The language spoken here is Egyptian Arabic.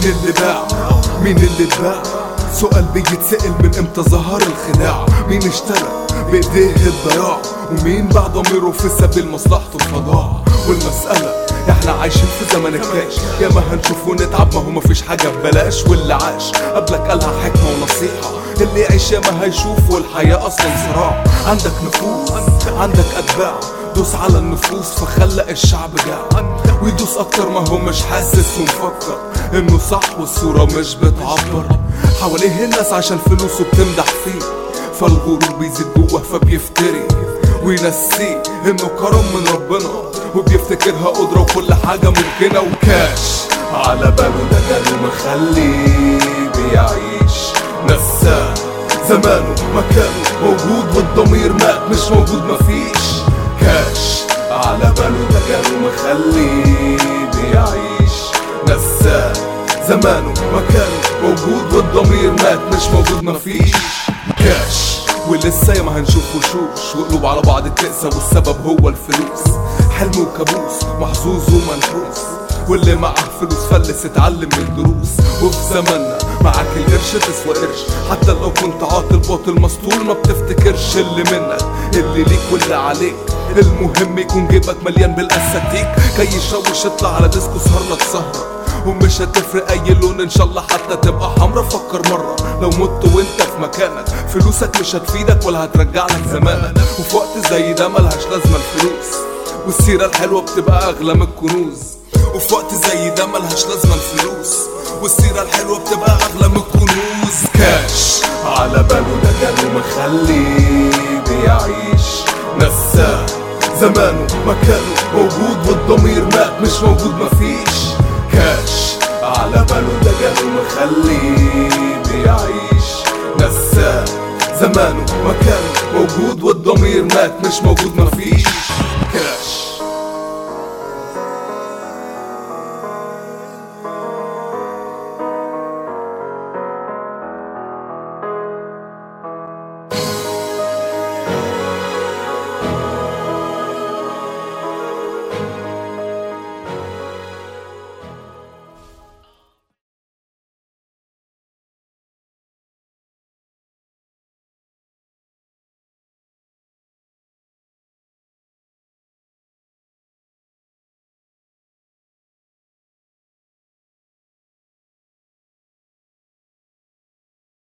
اللي باع مين اللي اتباع سؤال بيتسأل من امتى ظهر الخداع مين اشترى بايديه الضياع ومين باع ضميره في سبيل مصلحته الفضاع والمسألة احنا عايشين في زمن الكاش يا ما هنشوف ونتعب ما هو مفيش حاجة ببلاش واللي عاش قبلك قالها حكمة ونصيحة اللي يعيش يا ما هيشوف والحياة اصلا صراع عندك نفوس عندك اتباع دوس على النفوس فخلق الشعب جاع ويدوس اكتر ما هو مش حاسس ومفكر انه صح والصورة مش بتعبر حواليه الناس عشان فلوسه بتمدح فيه فالغرور بيزيد جوه فبيفتري وينسيه انه كرم من ربنا وبيفتكرها قدرة وكل حاجة ممكنة وكاش على باله ده كانوا مخليه بيعيش نساه زمانه مكانه موجود والضمير مات مش موجود مفيش كاش على باله ده كانوا مخليه بيعيش نساه زمانه مكانه موجود والضمير مات مش موجود مفيش كاش ولسه يا ما هنشوف وشوش وقلوب على بعض تقسى والسبب هو الفلوس حلم وكابوس محظوظ ومنحوس واللي معاه فلوس فلس اتعلم من الدروس وفي زماننا معاك القرش تسوى قرش حتى لو كنت عاطل باطل مسطول ما بتفتكرش اللي منك اللي ليك واللي عليك المهم يكون جيبك مليان بالاساتيك كي يشوش اطلع على ديسكو سهر لك سهره ومش هتفرق اي لون ان شاء الله حتى تبقى حمرا فكر مرة لو مت وانت في مكانك فلوسك مش هتفيدك ولا هترجع لك زمانك وفي وقت زي ده ملهاش لازمة الفلوس والسيرة الحلوة بتبقى اغلى من الكنوز وفي وقت زي ده ملهاش لازمة الفلوس والسيرة الحلوة بتبقى اغلى من الكنوز كاش على باله ده كانوا مخليه بيعيش نساه زمانه مكانه موجود والضمير مات مش موجود مفيش كاش على باله ده كانوا مخليه بيعيش نساه زمانه مكانه موجود والضمير مات مش موجود مفيش كاش